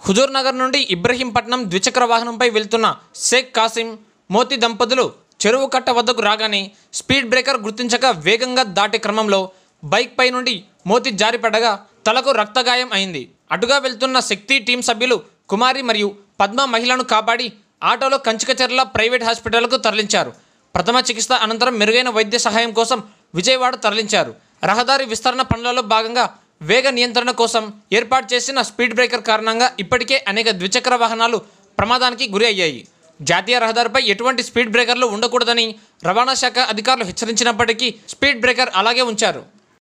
హుజూర్ నగర్ నుండి ఇబ్రహీంపట్నం ద్విచక్ర వాహనంపై వెళ్తున్న షేక్ కాసిం మోతి దంపతులు చెరువు కట్ట వద్దకు రాగానే స్పీడ్ బ్రేకర్ గుర్తించక వేగంగా దాటే క్రమంలో బైక్ పై నుండి మోతి జారిపడగా తలకు రక్తగాయం అయింది అటుగా వెళ్తున్న శక్తి టీం సభ్యులు కుమారి మరియు పద్మ మహిళను కాపాడి ఆటోలో కంచికచెర్ల ప్రైవేట్ హాస్పిటల్కు తరలించారు ప్రథమ చికిత్స అనంతరం మెరుగైన వైద్య సహాయం కోసం విజయవాడ తరలించారు రహదారి విస్తరణ పనులలో భాగంగా వేగ నియంత్రణ కోసం ఏర్పాటు చేసిన స్పీడ్ బ్రేకర్ కారణంగా ఇప్పటికే అనేక ద్విచక్ర వాహనాలు ప్రమాదానికి గురి అయ్యాయి జాతీయ రహదారిపై ఎటువంటి స్పీడ్ బ్రేకర్లు ఉండకూడదని రవాణా శాఖ అధికారులు హెచ్చరించినప్పటికీ స్పీడ్ బ్రేకర్ అలాగే ఉంచారు